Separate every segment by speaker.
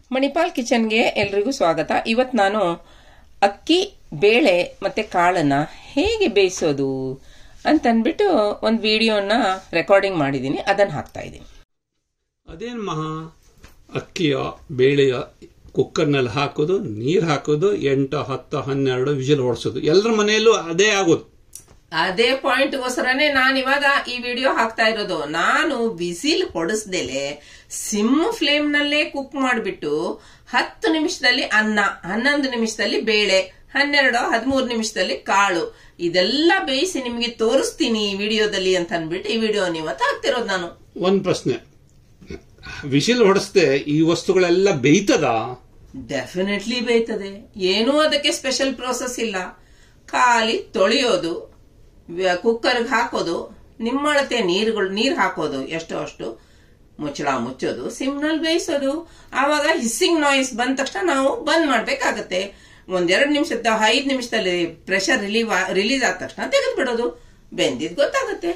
Speaker 1: ಮಣಿಪಾಲ್ ಕಿಚನ್ಗೆ ಎಲ್ರಿಗೂ ಸ್ವಾಗತ ಇವತ್ತು ನಾನು ಅಕ್ಕಿ ಬೇಳೆ ಮತ್ತೆ ಕಾಳನ್ನ ಹೇಗೆ ಬೇಯಿಸೋದು ಅಂತನ್ಬಿಟ್ಟು ಒಂದು ವಿಡಿಯೋನ ರೆಕಾರ್ಡಿಂಗ್ ಮಾಡಿದ್ದೀನಿ ಅದನ್ನು ಹಾಕ್ತಾ ಇದ್ದೀನಿ
Speaker 2: ಅದೇನು ಮಹಾ ಅಕ್ಕಿಯ ಬೇಳೆಯ ಕುಕ್ಕರ್ನಲ್ಲಿ ಹಾಕೋದು ನೀರು ಹಾಕೋದು ಎಂಟು ಹತ್ತು ಹನ್ನೆರಡು ವಿಜಿಲ್ ಹೊಡ್ಸೋದು ಎಲ್ಲರ ಮನೆಯಲ್ಲೂ ಅದೇ ಆಗೋದು
Speaker 1: ಅದೇ ಪಾಯಿಂಟ್ಗೋಸ್ಕರನೇ ನಾನು ಇವಾಗ ಈ ವಿಡಿಯೋ ಹಾಕ್ತಾ ಇರೋದು ನಾನು ಬಿಸಿಲ್ ಹೊಡೆಸ್ದೇಲೆ ಸಿಮ್ ಫ್ಲೇಮ್ ನಲ್ಲೇ ಕುಕ್ ಮಾಡಿಬಿಟ್ಟು ಹತ್ತು ನಿಮಿಷದಲ್ಲಿ ಅನ್ನ ಹನ್ನೊಂದು ನಿಮಿಷದಲ್ಲಿ ಬೇಳೆ ಹನ್ನೆರಡು ಹದಿಮೂರು ನಿಮಿಷದಲ್ಲಿ ಕಾಳು ಇದೆಲ್ಲ ಬೇಯಿಸಿ ನಿಮಗೆ ತೋರಿಸ್ತೀನಿ ಈ ವಿಡಿಯೋದಲ್ಲಿ ಅಂತ ಅನ್ಬಿಟ್ಟು ಈ ವಿಡಿಯೋ ಇವತ್ತು ಹಾಕ್ತಿರೋದು ನಾನು
Speaker 2: ಒಂದು ಪ್ರಶ್ನೆ ವಿಸಿಲ್ ಹೊಡೆಸ್ದೆ ಈ ವಸ್ತುಗಳೆಲ್ಲ ಬೇಯ್ತದ
Speaker 1: ಡೆಫಿನೆಟ್ಲಿ ಬೇಯ್ತದೆ ಏನೂ ಅದಕ್ಕೆ ಸ್ಪೆಷಲ್ ಪ್ರೋಸೆಸ್ ಇಲ್ಲ ಖಾಲಿ ತೊಳೆಯೋದು ಕುಕ್ಕರ್ಗೆ ಹಾಕೋದು ನಿಮ್ಮಳತೆ ನೀರುಗಳು ನೀರು ಹಾಕೋದು ಎಷ್ಟೋ ಅಷ್ಟು ಮುಚ್ಚಳ ಮುಚ್ಚೋದು ಸಿಮ್ನಲ್ಲಿ ಬೇಯಿಸೋದು ಆವಾಗ ಹಿಸ್ಸಿಂಗ್ ನಾಯ್ಸ್ ಬಂದ ತಕ್ಷಣ ನಾವು ಬಂದ್ ಮಾಡ್ಬೇಕಾಗತ್ತೆ ಒಂದೆರಡು ನಿಮಿಷದ ಐದು ನಿಮಿಷದಲ್ಲಿ ಪ್ರೆಷರ್ ರಿಲೀವ್ ರಿಲೀಸ್ ಆದ ತಕ್ಷಣ ತೆಗೆದು ಬಿಡೋದು ಬೆಂದಿದ್ ಗೊತ್ತಾಗತ್ತೆ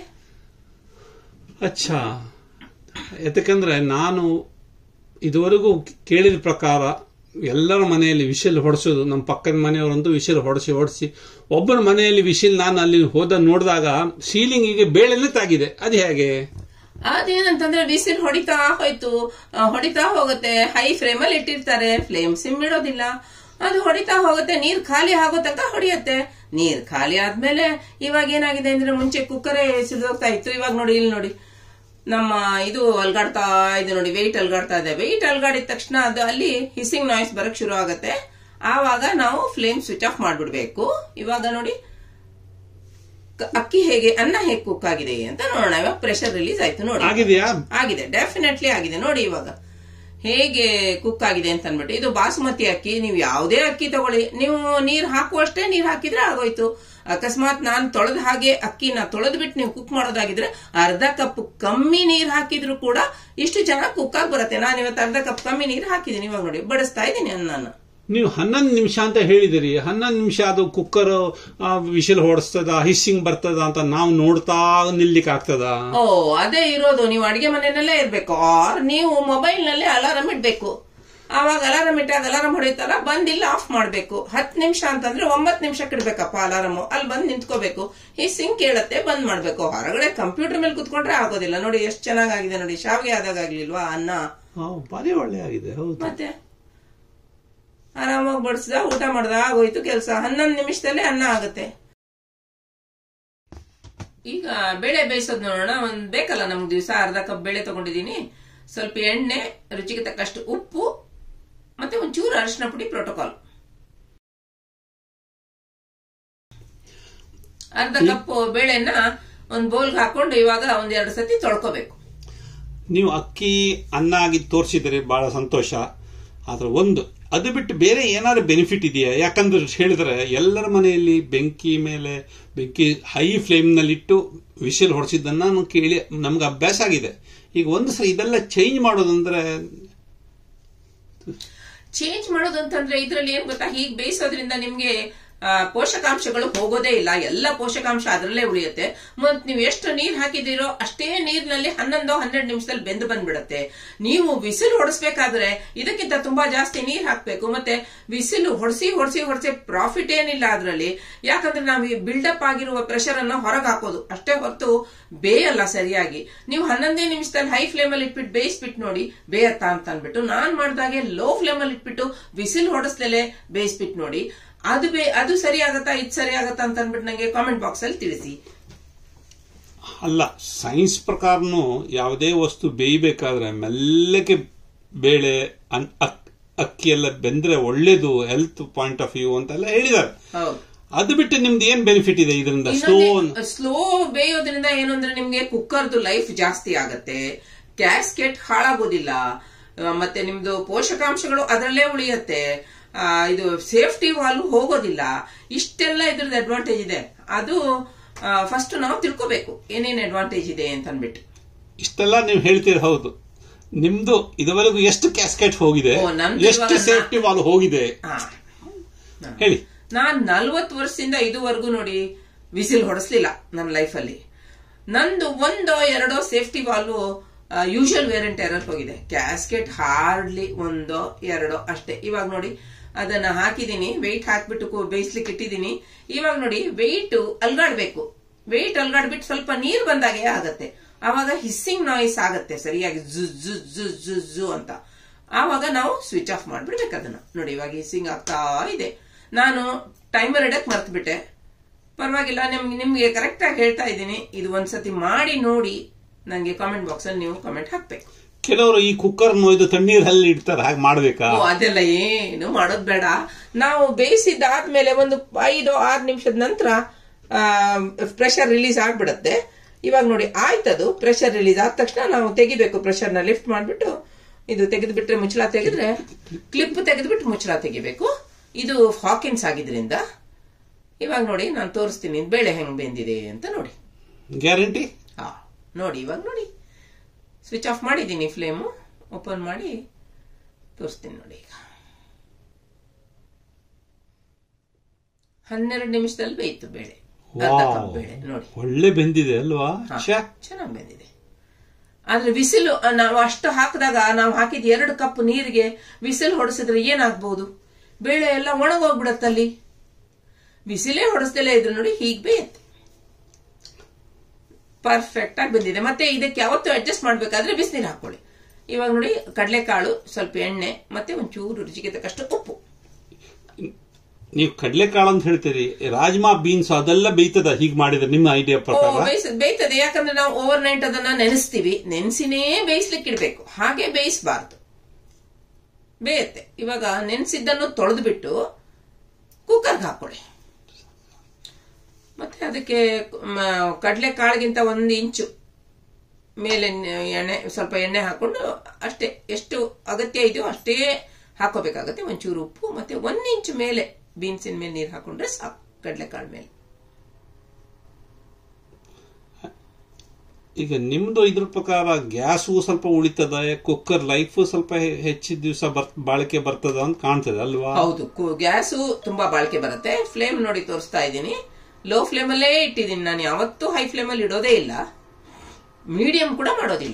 Speaker 2: ಅಚ್ಚಾ ಯಾಕಂದ್ರೆ ನಾನು ಇದುವರೆಗೂ ಕೇಳಿದ ಪ್ರಕಾರ ಎಲ್ಲರ ಮನೆಯಲ್ಲಿ ವಿಶಿಲ್ ಹೊಡೆಸೋದು ನಮ್ಮ ಪಕ್ಕದ ಮನೆಯವರಂತೂ ವಿಶಿಲ್ ಹೊಡೆಸಿ ಹೊಡೆಸಿ ಒಬ್ಬರ ಮನೆಯಲ್ಲಿ ವಿಶಿಲ್ ನಾನು ಅಲ್ಲಿ ಹೋದ ನೋಡಿದಾಗ ಸೀಲಿಂಗಿಗೆ ಬೇಳೆನೇ ತಾಗಿದೆ ಅದು ಹೇಗೆ
Speaker 1: ಅದೇನಂತಂದ್ರೆ ಬಿಸಿಲ್ ಹೊಡಿತಾ ಹೋಯ್ತು ಆ, ಹೊಡಿತಾ ಹೋಗುತ್ತೆ ಹೈ ಫ್ಲೇಮ್ ಅಲ್ಲಿ ಇಟ್ಟಿರ್ತಾರೆ ಫ್ಲೇಮ್ ಸಿಮ್ ಇಡೋದಿಲ್ಲ ಅದು ಹೊಡಿತಾ ಹೋಗುತ್ತೆ ನೀರ್ ಖಾಲಿ ಆಗೋ ತನಕ ಹೊಡಿಯತ್ತೆ ನೀರ್ ಖಾಲಿ ಆದ್ಮೇಲೆ ಇವಾಗ ಏನಾಗಿದೆ ಅಂದ್ರೆ ಮುಂಚೆ ಕುಕ್ಕರೇ ಸಿದೋಗ್ತಾ ಇತ್ತು ಇವಾಗ ನೋಡಿ ಇಲ್ಲಿ ನೋಡಿ ನಮ್ಮ ಇದು ಅಲ್ಗಾಡ್ತಾ ಇದೆ ನೋಡಿ ವೆಯ್ಟ್ ಅಲ್ಗಾಡ್ತಾ ಇದೆ ವೆಯ್ಟ್ ಅಲ್ಗಾಡಿದ ತಕ್ಷಣ ಅದು ಅಲ್ಲಿ ಹಿಸ್ಸಿಂಗ್ ನಾಯ್ಸ್ ಬರಕ್ ಶುರು ಆಗುತ್ತೆ ಆವಾಗ ನಾವು ಫ್ಲೇಮ್ ಸ್ವಿಚ್ ಆಫ್ ಮಾಡ್ಬಿಡ್ಬೇಕು ಇವಾಗ ನೋಡಿ ಕ- ಅಕ್ಕಿ ಹೇಗೆ ಅನ್ನ ಹೇಗೆ ಕುಕ್ ಆಗಿದೆ ಅಂತ ನೋಡೋಣ ಇವಾಗ ಪ್ರೆಷರ್ ರಿಲೀಸ್ ಆಯ್ತು ನೋಡಿ
Speaker 2: ಆಗಿದೆಯಾ
Speaker 1: ಆಗಿದೆ ಡೆಫಿನೆಟ್ಲಿ ಆಗಿದೆ ನೋಡಿ ಇವಾಗ ಹೇಗೆ ಕುಕ್ ಆಗಿದೆ ಅಂತ ಅನ್ಬಿಟ್ಟು ಇದು ಬಾಸುಮತಿ ಅಕ್ಕಿ ನೀವು ಯಾವುದೇ ಅಕ್ಕಿ ತಗೊಳ್ಳಿ ನೀವು ನೀರ್ ಹಾಕುವಷ್ಟೇ ನೀರ್ ಹಾಕಿದ್ರೆ ಆಗೋಯ್ತು ಅಕಸ್ಮಾತ್ ನಾನು ತೊಳೆದ ಹಾಗೆ ಅಕ್ಕಿನ ತೊಳೆದ್ ಬಿಟ್ಟು ನೀವು ಕುಕ್ ಮಾಡೋದಾಗಿದ್ರೆ ಅರ್ಧ ಕಪ್ ಕಮ್ಮಿ ನೀರ್ ಹಾಕಿದ್ರು ಕೂಡ ಇಷ್ಟು ಚೆನ್ನಾಗಿ ಕುಕ್ ಆಗಿ ಬರುತ್ತೆ ನಾನು ಇವತ್ತು ಅರ್ಧ ಕಪ್ ಕಮ್ಮಿ ನೀರ್ ಹಾಕಿದ್ದೀನಿ ಇವಾಗ ನೋಡಿ ಬಡಿಸ್ತಾ ಇದ್ದೀನಿ ಅನ್ನನ
Speaker 2: ನೀವು ಹನ್ನೊಂದು ನಿಮಿಷ ಅಂತ ಹೇಳಿದಿರಿ ಹನ್ನೊಂದು ನಿಮಿಷ ಅದು ಕುಕ್ಕರ್ ವಿಶಿಲ್ ಹೊಡಿಸ್ತದ ಹಿಸ್ಸಿಂಗ್ ಬರ್ತದ ಅಂತ ನಾವು ನೋಡ್ತಾ ನಿಲ್ಲಿಕ್ ಆಗ್ತದ
Speaker 1: ಓ ಅದೇ ಇರೋದು ನೀವು ಅಡಿಗೆ ಮನೆಯಲ್ಲೇ ಇರ್ಬೇಕು ಆರ್ ನೀವು ಮೊಬೈಲ್ ನಲ್ಲೇ ಅಲಾರಂ ಇಡ್ಬೇಕು ಆವಾಗ ಅಲಾರಂ ಇಟ್ಟಾಗ ಅಲಾರಂ ಹೊಡಿತಾರ ಬಂದ್ ಇಲ್ಲಿ ಆಫ್ ಮಾಡ್ಬೇಕು ಹತ್ತು ನಿಮಿಷ ಅಂತಂದ್ರೆ ಒಂಬತ್ತು ನಿಮಿಷಕ್ಕೆ ಇಡ್ಬೇಕಪ್ಪ ಅಲಾರಂ ಅಲ್ಲಿ ಬಂದ್ ನಿಂತ್ಕೋಬೇಕು ಈ ಸಿಂಕ್ ಕೇಳತ್ತೆ ಬಂದ್ ಮಾಡ್ಬೇಕು ಹೊರಗಡೆ ಕಂಪ್ಯೂಟರ್ ಮೇಲೆ ಕುತ್ಕೊಂಡ್ರೆ ಆಗೋದಿಲ್ಲ ನೋಡಿ ಎಷ್ಟು ಚೆನ್ನಾಗಾಗಿದೆ ನೋಡಿ ಶಾವಿಗೆ ಆದಾಗ ಆಗ್ಲಿಲ್ವಾ ಅನ್ನ
Speaker 2: ಭಾರಿ ಒಳ್ಳೆ ಆಗಿದೆ ಹೌದು
Speaker 1: ಮತ್ತೆ ಆರಾಮಾಗಿ ಬಡಿಸ್ದ ಊಟ ಮಾಡ್ದ ಆಗೋಯ್ತು ಕೆಲಸ ಹನ್ನೊಂದು ನಿಮಿಷದಲ್ಲೇ ಅನ್ನ ಆಗುತ್ತೆ ಈಗ ಬೇಳೆ ಬೇಯಿಸೋದು ನೋಡೋಣ ಒಂದ್ ಬೇಕಲ್ಲ ನಮ್ಗೆ ದಿವಸ ಅರ್ಧ ಕಪ್ ಬೇಳೆ ತಗೊಂಡಿದ್ದೀನಿ ಸ್ವಲ್ಪ ಎಣ್ಣೆ ರುಚಿಗೆ ತಕ್ಕಷ್ಟು ಉಪ್ಪು ಮತ್ತೆ ಒಂಚೂರು ಅರಿಶಿನ ಪುಡಿ ಪ್ರೋಟೋಕಾಲ್ ಅರ್ಧ ಕಪ್ ಬೇಳೆನ ಒಂದ್ ಬೌಲ್ಗೆ ಹಾಕೊಂಡು ಇವಾಗ ಒಂದೆರಡು ಸತಿ ತೊಳ್ಕೊಬೇಕು
Speaker 2: ನೀವು ಅಕ್ಕಿ ಅನ್ನ ಆಗಿ ತೋರಿಸಿದರೆ ಬಹಳ ಸಂತೋಷ ಆದ್ರೆ ಒಂದು ಅದು ಬಿಟ್ಟು ಬೇರೆ ಏನಾದ್ರು ಬೆನಿಫಿಟ್ ಇದೆಯಾ ಯಾಕಂದ್ರೆ ಹೇಳಿದ್ರೆ ಎಲ್ಲರ ಮನೆಯಲ್ಲಿ ಬೆಂಕಿ ಮೇಲೆ ಬೆಂಕಿ ಹೈ ಫ್ಲೇಮ್ನಲ್ಲಿಟ್ಟು ವಿಸಿಲ್ ಹೊಡೆಸಿದ್ದನ್ನ ನಾನು ಕೇಳಿ ನಮ್ಗೆ ಅಭ್ಯಾಸ ಆಗಿದೆ ಈಗ ಒಂದು ಸಲ ಇದೆಲ್ಲ ಚೇಂಜ್ ಮಾಡೋದಂದ್ರೆ
Speaker 1: ಚೇಂಜ್ ಮಾಡೋದು ಅಂತಂದ್ರೆ ಇದ್ರಲ್ಲಿ ಏನ್ ಗೊತ್ತಾ ಹೀಗೆ ಬೇಯಿಸೋದ್ರಿಂದ ನಿಮ್ಗೆ ಆ, ಪೋಷಕಾಂಶಗಳು ಹೋಗೋದೇ ಇಲ್ಲ ಎಲ್ಲ ಪೋಷಕಾಂಶ ಅದರಲ್ಲೇ ಉಳಿಯುತ್ತೆ ಮತ್ ನೀವು ಎಷ್ಟು ನೀರ್ ಹಾಕಿದಿರೋ ಅಷ್ಟೇ ನೀರಿನಲ್ಲಿ ಹನ್ನೊಂದು ಹನ್ನೆರಡು ನಿಮಿಷದಲ್ಲಿ ಬೆಂದು ಬಂದ್ಬಿಡತ್ತೆ ನೀವು ವಿಸಿಲ್ ಹೊಡಿಸ್ಬೇಕಾದ್ರೆ ಇದಕ್ಕಿಂತ ತುಂಬಾ ಜಾಸ್ತಿ ನೀರ್ ಹಾಕ್ಬೇಕು ಮತ್ತೆ ವಿಸಿಲ್ ಹೊಡ್ಸಿ ಹೊಡ್ಸಿ ಹೊಡ್ಸಿ ಪ್ರಾಫಿಟ್ ಏನಿಲ್ಲ ಅದರಲ್ಲಿ ಯಾಕಂದ್ರೆ ನಾವು ಈ ಬಿಲ್ಡಪ್ ಆಗಿರುವ ಪ್ರೆಷರ್ ಅನ್ನ ಹೊರಗೆ ಹಾಕೋದು ಅಷ್ಟೇ ಹೊರತು ಬೇಯಲ್ಲ ಸರಿಯಾಗಿ ನೀವು ಹನ್ನೊಂದೇ ನಿಮಿಷದಲ್ಲಿ ಹೈ ಫ್ಲೇಮ್ ಅಲ್ಲಿ ಇಟ್ಬಿಟ್ಟು ಬೇಯಿಸ್ಬಿಟ್ಟು ನೋಡಿ ಬೇಯತ್ತಾ ಅಂತ ಅನ್ಬಿಟ್ಟು ನಾನ್ ಮಾಡ್ದಾಗೆ ಲೋ ಫ್ಲೇಮ್ ಅಲ್ಲಿ ಇಟ್ಬಿಟ್ಟು ಬಿಸಿಲ್ ಹೊಡೆಸ್ದಲೆ ಬೇಯಿಸ್ಬಿಟ್ಟು ನೋಡಿ ಅದು ಬೇ ಅದು ಸರಿ ಆಗತ್ತಾ ಇದು ಸರಿ ಆಗತ್ತಾ ಅಂತ ಅನ್ಬಿಟ್ಟು ನಂಗೆ ಕಾಮೆಂಟ್ ಬಾಕ್ಸ್ ಅಲ್ಲಿ ತಿಳಿಸಿ
Speaker 2: ಅಲ್ಲ ಸೈನ್ಸ್ ಪ್ರಕಾರನು ಯಾವುದೇ ವಸ್ತು ಬೇಯಬೇಕಾದ್ರೆ ಮೆಲ್ಲಕ್ಕೆ ಬೇಳೆ ಅನ್- ಅಕ್- ಅಕ್ಕಿ ಎಲ್ಲ ಬೆಂದ್ರೆ ಒಳ್ಳೇದು ಹೆಲ್ತ್ ಪಾಯಿಂಟ್ ಆಫ್ ವ್ಯೂ ಅಂತೆಲ್ಲ ಹೇಳಿದ್ದಾರೆ
Speaker 1: ಹೌದು
Speaker 2: ಅದು ಬಿಟ್ಟು ನಿಮ್ದು ಏನ್ ಬೆನಿಫಿಟ್ ಇದೆ ಇದರಿಂದ ಸ್ಲೋ
Speaker 1: ಸ್ಲೋ ಬೇಯೋದ್ರಿಂದ ಏನು ಅಂದ್ರೆ ನಿಮ್ಗೆ ಕುಕ್ಕರ್ದು ಲೈಫ್ ಜಾಸ್ತಿ ಆಗತ್ತೆ ಕ್ಯಾಸ್ಕೆಟ್ ಹಾಳಾಗೋದಿಲ್ಲ ಆ, ಮತ್ತೆ ನಿಮ್ದು ಪೋಷಕಾಂಶಗಳು ಅದರಲ್ಲೇ ಉಳಿಯತ್ತೆ ಆ, ಇದು ಸೇಫ್ಟಿ ವಾಲ್ವ್ ಹೋಗೋದಿಲ್ಲ ಇಷ್ಟೆಲ್ಲ ಇದ್ರದ್ದು ಅಡ್ವಾಂಟೇಜ್ ಇದೆ ಅದು ಫಸ್ಟ್ ನಾವು ತಿಳ್ಕೋಬೇಕು ಏನೇನ್ ಅಡ್ವಾಂಟೇಜ್ ಇದೆ ಅಂತ ಅನ್ಬಿಟ್ಟು
Speaker 2: ಇಷ್ಟೆಲ್ಲ ನೀವು ಹೇಳ್ತೀರಿ ಹೌದು ನಿಮ್ದು ಇದುವರೆಗೂ ಎಷ್ಟು ಕ್ಯಾಸ್ಕೆಟ್ ಹೋಗಿದೆ
Speaker 1: ಓ, ನಮ್ದು
Speaker 2: ಎಷ್ಟು
Speaker 1: ಇವಾಗ
Speaker 2: ಸೇಫ್ಟಿ ವಾಲ್ ಹೋಗಿದೆ
Speaker 1: ಆ,
Speaker 2: ಹೇಳಿ
Speaker 1: ನಾನ್ ನಲ್ವತ್ತು ವರ್ಷದಿಂದ ಇದುವರೆಗೂ ನೋಡಿ ವಿಸಿಲ್ ಹೊಡೆಸ್ಲಿಲ್ಲ ನನ್ನ ಲೈಫಲ್ಲಿ ನಂದು ಒಂದೋ ಎರಡೋ safety valve usual variant error ಹೋಗಿದೆ ಕ್ಯಾಸ್ಕೆಟ್ ಹಾರ್ಡ್ಲಿ ಒಂದೋ ಎರಡೋ ಅಷ್ಟೇ ಇವಾಗ ನೋಡಿ ಅದನ್ನ ಹಾಕಿದೀನಿ ವೆಯ್ಟ್ ಹಾಕ್ಬಿಟ್ಟು ಕೂ- ಬೇಯಿಸ್ಲಿಕ್ಕೆ ಇಟ್ಟಿದ್ದೀನಿ ಇವಾಗ ನೋಡಿ ವೆಯ್ಟ್ ಅಲ್ಗಾಡ್ಬೇಕು ವೆಯ್ಟ್ ಅಲ್ಗಾಡ್ಬಿಟ್ಟು ಸ್ವಲ್ಪ ನೀರು ಬಂದಾಗೆ ಆಗತ್ತೆ ಆವಾಗ ಹಿಸ್ಸಿಂಗ್ ನಾಯ್ಸ್ ಆಗತ್ತೆ ಸರಿಯಾಗಿ ಜು ಜು ಜು ಜು ಜು ಅಂತ ಆವಾಗ ನಾವು ಸ್ವಿಚ್ ಆಫ್ ಮಾಡ್ಬಿಡ್ಬೇಕು ಅದನ್ನ ನೋಡಿ ಇವಾಗ ಹಿಸ್ಸಿಂಗ್ ಆಗ್ತಾ ಇದೆ ನಾನು ಟೈಮರ್ ಇಡಕ್ ಮರ್ತ್ ಬಿಟ್ಟೆ ಪರವಾಗಿಲ್ಲ ನಿಮ್ಗೆ ನಿಮ್ಗೆ ಕರೆಕ್ಟ್ ಆಗಿ ಹೇಳ್ತಾ ಇದ್ದೀನಿ ಇದು ಒಂದ್ಸತಿ ಮಾಡಿ ನೋಡಿ ನಂಗೆ ಕಾಮೆಂಟ್ ಬಾಕ್ಸ್ ಅಲ್ಲಿ ನೀವು ಕಾಮೆಂಟ್ ಹಾಕ್ಬೇಕು
Speaker 2: ಕೆಲವರು ಈ ಕುಕ್ಕರ್ ನೋಯ್ದು ತಣ್ಣೀರ್ ಹಲ್ಲಿ ಇಡ್ತಾರೆ ಹಾಗೆ ಮಾಡ್ಬೇಕಾ
Speaker 1: ಓ ಅದೆಲ್ಲ ಏನು ಮಾಡೋದ್ ಬೇಡ ನಾವು ಬೇಯಿಸಿದಾದ್ಮೇಲೆ ಒಂದು ಐದು ಆರು ನಿಮಿಷದ ನಂತರ ಪ್ರೆಷರ್ ರಿಲೀಸ್ ಆಗ್ಬಿಡತ್ತೆ ಇವಾಗ ನೋಡಿ ಆಯ್ತದು ಪ್ರೆಷರ್ ರಿಲೀಸ್ ಆದ ತಕ್ಷಣ ನಾವು ತೆಗಿಬೇಕು ಪ್ರೆಷರ್ ನ ಲಿಫ್ಟ್ ಮಾಡ್ಬಿಟ್ಟು ಇದು ತೆಗೆದು ಬಿಟ್ರೆ ಮುಚ್ಚಳ ತೆಗೆದ್ರೆ ಕ್ಲಿಪ್ ತೆಗೆದ್ಬಿಟ್ಟು ಮುಚ್ಚಳ ತೆಗಿಬೇಕು ಇದು ಹಾಕಿನ್ಸ್ ಆಗಿದ್ರಿಂದ ಇವಾಗ ನೋಡಿ ನಾನು ತೋರಿಸ್ತೀನಿ ಬೇಳೆ ಹೆಂಗ್ ಬೆಂದಿದೆ ಅಂತ ನೋಡಿ
Speaker 2: ಗ್ಯಾರಂಟಿ
Speaker 1: ಹಾ ನೋಡಿ ಇವಾಗ ನೋಡಿ ಸ್ವಿಚ್ ಆಫ್ ಮಾಡಿದ್ದೀನಿ ಫ್ಲೇಮು ಓಪನ್ ಮಾಡಿ ತೋರಿಸ್ತೀನಿ ನೋಡಿ ಈಗ ಹನ್ನೆರಡು ನಿಮಿಷದಲ್ಲಿ ಬೇಯ್ತು ಬೇಳೆ ಅರ್ಧ ಕಪ್ ಬೇಳೆ ನೋಡಿ
Speaker 2: ಒಳ್ಳೆ ಬೆಂದಿದೆ ಅಲ್ವಾ ಛೆ,
Speaker 1: ಚೆನ್ನಾಗಿ ಬಂದಿದೆ ಆದ್ರೆ ವಿಸಿಲು ನಾವು ಅಷ್ಟು ಹಾಕಿದಾಗ ನಾವು ಹಾಕಿದ ಎರಡು ಕಪ್ ನೀರಿಗೆ ವಿಸಿಲ್ ಹೊಡೆಸಿದ್ರೆ ಏನಾಗ್ಬಹುದು ಬೇಳೆ ಎಲ್ಲ ಒಣಗೋಗ್ಬಿಡತ್ತಲ್ಲಿ ಬಿಸಿಲೇ ಹೊಡೆಸ್ದಲೇ ಇದ್ರು ನೋಡಿ ಹೀಗೆ ಬೇಯುತ್ತೆ ಪರ್ಫೆಕ್ಟ್ ಆಗಿ ಬಂದಿದೆ ಮತ್ತೆ ಇದಕ್ಕೆ ಯಾವತ್ತು ಅಡ್ಜಸ್ಟ್ ಮಾಡ್ಬೇಕಾದ್ರೆ ಬಿಸಿನೀರು ಹಾಕೊಳ್ಳಿ ಇವಾಗ ನೋಡಿ ಕಡಲೆಕಾಳು ಸ್ವಲ್ಪ ಎಣ್ಣೆ ಮತ್ತೆ ಒಂಚೂರು ರುಚಿಗೆ ತಕ್ಕಷ್ಟು ಉಪ್ಪು
Speaker 2: ನೀವು ಕಡ್ಲೆಕಾಳು ಅಂತ ಹೇಳ್ತೀರಿ ರಾಜ್ಮಾ ಬೀನ್ಸ್ ಅದೆಲ್ಲ ಬೇಯ್ತದ ಹೀಗ್ ಮಾಡಿದ್ರೆ ನಿಮ್ಮ ಐಡಿಯಾ
Speaker 1: ಓ,
Speaker 2: ಪ್ರಕಾರ
Speaker 1: ಬೇಯಿಸ್- ಬೇಯ್ತದೆ ಯಾಕಂದ್ರೆ ನಾವು ಓವರ್ ನೈಟ್ ಅದನ್ನ ನೆನೆಸ್ತೀವಿ ನೆನೆಸಿನೇ ಬೇಯಿಸ್ಲಿಕ್ಕೆ ಇಡ್ಬೇಕು ಹಾಗೆ ಬೇಯಿಸಬಾರ್ದು ಬೇಯತ್ತೆ ಇವಾಗ ನೆನೆಸಿದ್ದನ್ನು ತೊಳೆದ್ಬಿಟ್ಟು ಕುಕ್ಕರ್ಗೆ ಹಾಕೊಳ್ಳಿ ಮತ್ತೆ ಅದಕ್ಕೆ ಕಡಲೆ ಕಾಳಿಗಿಂತ ಒಂದು ಇಂಚು ಮೇಲೆ ನ- ಎಣ್ಣೆ ಸ್ವಲ್ಪ ಎಣ್ಣೆ ಹಾಕೊಂಡು ಅಷ್ಟೇ ಎಷ್ಟು ಅಗತ್ಯ ಇದೆಯೋ ಅಷ್ಟೇ ಹಾಕೋಬೇಕಾಗತ್ತೆ ಒಂಚೂರು ಉಪ್ಪು ಮತ್ತೆ ಒಂದು ಇಂಚು ಮೇಲೆ ಬೀನ್ಸಿನ ಮೇಲೆ ನೀರು ಹಾಕೊಂಡ್ರೆ ಸಾಕು ಕಡಲೆಕಾಳು ಮೇಲೆ
Speaker 2: ಈಗ ನಿಮ್ದು ಇದ್ರ ಪ್ರಕಾರ ಗ್ಯಾಸು ಸ್ವಲ್ಪ ಉಳಿತದ ಕುಕ್ಕರ್ ಲೈಫ್ ಸ್ವಲ್ಪ ಹೆ- ಹೆಚ್ಚಿನ ದಿವಸ ಬಾಳಿಕೆ ಬರ್ತದ ಅಂತ ಕಾಣ್ತದೆ ಅಲ್ವಾ
Speaker 1: ಹೌದು ಕು- ಗ್ಯಾಸು ತುಂಬಾ ಬಾಳಿಕೆ ಬರುತ್ತೆ ಫ್ಲೇಮ್ ನೋಡಿ ತೋರಿಸ್ತಾ ಇದ್ದೀನಿ ಲೋ ಫ್ಲೇಮ್ ಅಲ್ಲೇ ಇಟ್ಟಿದ್ದೀನಿ ನಾನು ಯಾವತ್ತೂ ಹೈ ಫ್ಲೇಮ್ ಅಲ್ಲಿ ಇಡೋದೇ ಇಲ್ಲ ಮೀಡಿಯಂ ಕೂಡ ಮಾಡೋದಿಲ್ಲ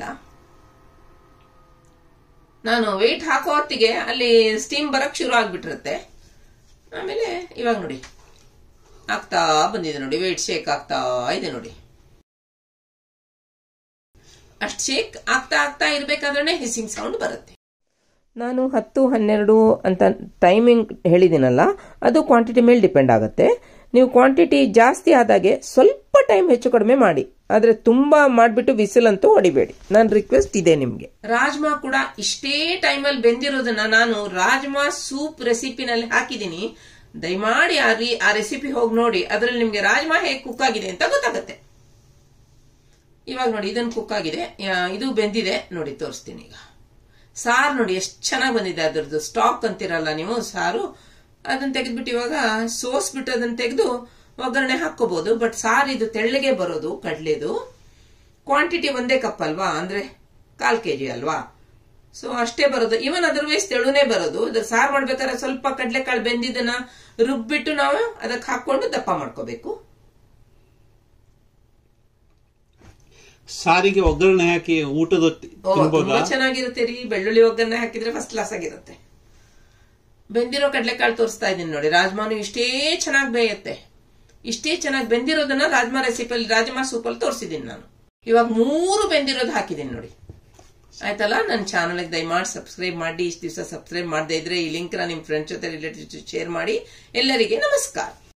Speaker 1: ನಾನು ವೆಯ್ಟ್ ಹಾಕೋ ಹೊತ್ತಿಗೆ ಅಲ್ಲಿ ಸ್ಟೀಮ್ ಬರಕ್ ಶುರು ಆಗ್ಬಿಟ್ಟಿರುತ್ತೆ ಆಮೇಲೆ ಇವಾಗ ನೋಡಿ ಆಗ್ತಾ ಬಂದಿದೆ ನೋಡಿ ವೆಯ್ಟ್ ಶೇಕ್ ಆಗ್ತಾ ಇದೆ ನೋಡಿ ಅಷ್ಟು ಶೇಕ್ ಆಗ್ತಾ ಆಗ್ತಾ ಇರ್ಬೇಕಾದ್ರೆ ಹಿಸಿಂಗ್ ಸೌಂಡ್ ಬರುತ್ತೆ ನಾನು ಹತ್ತು ಹನ್ನೆರಡು ಅಂತ ಟೈಮಿಂಗ್ ಹೇಳಿದ್ದೀನಲ್ಲ ಅದು ಕ್ವಾಂಟಿಟಿ ಮೇಲೆ ಡಿಪೆಂಡ್ ಆಗುತ್ತೆ ನೀವು ಕ್ವಾಂಟಿಟಿ ಜಾಸ್ತಿ ಆದಾಗೆ ಸ್ವಲ್ಪ ಟೈಮ್ ಹೆಚ್ಚು ಕಡಿಮೆ ಮಾಡಿ ಆದ್ರೆ ತುಂಬಾ ಮಾಡ್ಬಿಟ್ಟು ವಿಸಿಲ್ ಅಂತೂ ಹೊಡಿಬೇಡಿ ನನ್ನ ರಿಕ್ವೆಸ್ಟ್ ಇದೆ ನಿಮ್ಗೆ ರಾಜ್ಮಾ ಕೂಡ ಇಷ್ಟೇ ಟೈಮಲ್ಲಿ ಬೆಂದಿರೋದನ್ನ ನಾನು ರಾಜ್ಮಾ ಸೂಪ್ ರೆಸಿಪಿನಲ್ಲಿ ಹಾಕಿದ್ದೀನಿ ದಯಮಾಡಿ ಆ ರೀ ಆ ರೆಸಿಪಿ ಹೋಗಿ ನೋಡಿ ಅದರಲ್ಲಿ ನಿಮ್ಗೆ ರಾಜ್ಮಾ ಹೇಗೆ ಕುಕ್ ಆಗಿದೆ ಅಂತ ಗೊತ್ತಾಗುತ್ತೆ ಇವಾಗ ನೋಡಿ ಇದನ್ನು ಕುಕ್ ಆಗಿದೆ ಯಾ- ಇದು ಬೆಂದಿದೆ ನೋಡಿ ತೋರಿಸ್ತೀನಿ ಈಗ ಸಾರು ನೋಡಿ ಎಷ್ಟು ಚೆನ್ನಾಗಿ ಬಂದಿದೆ ಅದರದ್ದು ಸ್ಟಾಕ್ ಅಂತಿರಲ್ಲ ನೀವು ಸಾರು ಅದನ್ನ ತೆಗೆದ್ಬಿಟ್ಟು ಇವಾಗ ಸೋಸ್ಬಿಟ್ಟು ಅದನ್ನ ತೆಗೆದು ಒಗ್ಗರಣೆ ಹಾಕೋಬಹುದು ಬಟ್ ಸಾರು ಇದು ತೆಳ್ಳಗೆ ಬರೋದು ಕಡ್ಲೆದು ಕ್ವಾಂಟಿಟಿ ಒಂದೇ ಕಪ್ ಅಲ್ವಾ ಅಂದ್ರೆ ಕಾಲ್ ಕೆಜಿ ಅಲ್ವಾ ಸೊ ಅಷ್ಟೇ ಬರೋದು ಇವನ್ ಅದರ್ವೈಸ್ ತೆಳುನೇ ಬರೋದು ಅದ್ರ ಸಾರು ಮಾಡ್ಬೇಕಾದ್ರೆ ಸ್ವಲ್ಪ ಕಡ್ಲೆಕಾಳು ಬೆಂದಿದ್ದನ್ನ ರುಬ್ಬಿಟ್ಟು ನಾವು ಅದಕ್ಕೆ ಹಾಕೊಂಡು ದಪ್ಪ ಮಾಡ್ಕೋಬೇಕು
Speaker 2: ಸಾರಿಗೆ ಒಗ್ಗರಣೆ ಹಾಕಿ ಊಟದ ಹೊತ್ತಿ
Speaker 1: ಓ
Speaker 2: ತಿನ್ಬೋದಾ
Speaker 1: ತುಂಬಾ ಚೆನ್ನಾಗಿರುತ್ತೆ ರೀ ಬೆಳ್ಳುಳ್ಳಿ ಒಗ್ಗರಣೆ ಹಾಕಿದ್ರೆ ಫಸ್ಟ್ ಕ್ಲಾಸ್ ಆಗಿರುತ್ತೆ ಬೆಂದಿರೋ ಕಡಲೆಕಾಳು ತೋರಿಸ್ತಾ ಇದ್ದೀನಿ ನೋಡಿ ರಾಜ್ಮಾನು ಇಷ್ಟೇ ಚೆನ್ನಾಗಿ ಬೇಯುತ್ತೆ ಇಷ್ಟೇ ಚೆನ್ನಾಗಿ ಬೆಂದಿರೋದನ್ನ ರಾಜ್ಮಾ ರೆಸಿಪಿಯಲ್ಲಿ ರಾಜ್ಮಾ ಸೂಪಲ್ಲಿ ತೋರಿಸಿದ್ದೀನಿ ನಾನು ಇವಾಗ ಮೂರು ಬೆಂದಿರೋದು ಹಾಕಿದ್ದೀನಿ ನೋಡಿ ಆಯ್ತಲ್ಲ ನನ್ನ ಚಾನಲ್ಗೆ ದಯಮಾಡಿ ಸಬ್ಸ್ಕ್ರೈಬ್ ಮಾಡಿ ಇಷ್ಟು ದಿವಸ ಸಬ್ಸ್ಕ್ರೈಬ್ ಮಾಡದೇ ಇದ್ರೆ ಈ ಲಿಂಕ್ ನಿಮ್ಮ ಫ್ರೆಂಡ್ಸ್ ಜೊತೆ ರಿಲೇಟಿವ್ಸ್ ಶೇರ್ ಮಾಡಿ ಎಲ್ಲರಿಗೆ ನಮಸ್ಕಾರ